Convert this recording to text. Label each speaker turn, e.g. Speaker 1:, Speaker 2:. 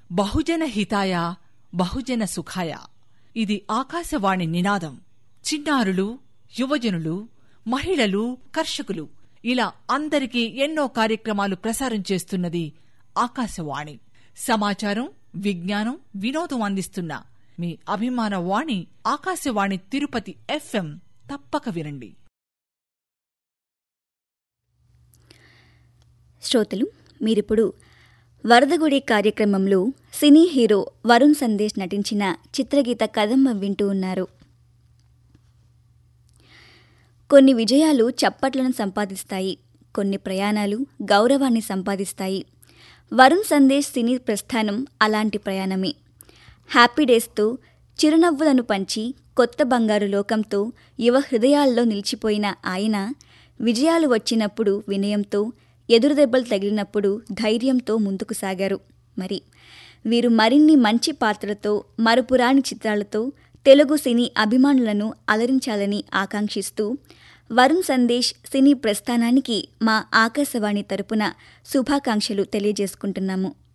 Speaker 1: బహుజన హితాయ బహుజన సుఖాయ ఇది ఆకాశవాణి నినాదం చిన్నారులు యువజనులు మహిళలు కర్షకులు ఇలా అందరికీ ఎన్నో కార్యక్రమాలు ప్రసారం చేస్తున్నది ఆకాశవాణి సమాచారం విజ్ఞానం వినోదం అందిస్తున్న మీ అభిమాన వాణి ఆకాశవాణి తిరుపతి ఎఫ్ఎం తప్పక వినండి
Speaker 2: శ్రోతలు మీరిప్పుడు వరదగుడి కార్యక్రమంలో సినీ హీరో వరుణ్ సందేశ్ నటించిన చిత్రగీత కదంబం వింటూ ఉన్నారు కొన్ని విజయాలు చప్పట్లను సంపాదిస్తాయి కొన్ని ప్రయాణాలు గౌరవాన్ని సంపాదిస్తాయి వరుణ్ సందేశ్ సినీ ప్రస్థానం అలాంటి ప్రయాణమే హ్యాపీ డేస్తో చిరునవ్వులను పంచి కొత్త బంగారు లోకంతో యువ హృదయాల్లో నిలిచిపోయిన ఆయన విజయాలు వచ్చినప్పుడు వినయంతో ఎదురుదెబ్బలు తగిలినప్పుడు ధైర్యంతో ముందుకు సాగారు మరి వీరు మరిన్ని మంచి పాత్రలతో మరుపురాని చిత్రాలతో తెలుగు సినీ అభిమానులను అలరించాలని ఆకాంక్షిస్తూ వరుణ్ సందేశ్ సినీ ప్రస్థానానికి మా ఆకాశవాణి తరపున శుభాకాంక్షలు తెలియజేసుకుంటున్నాము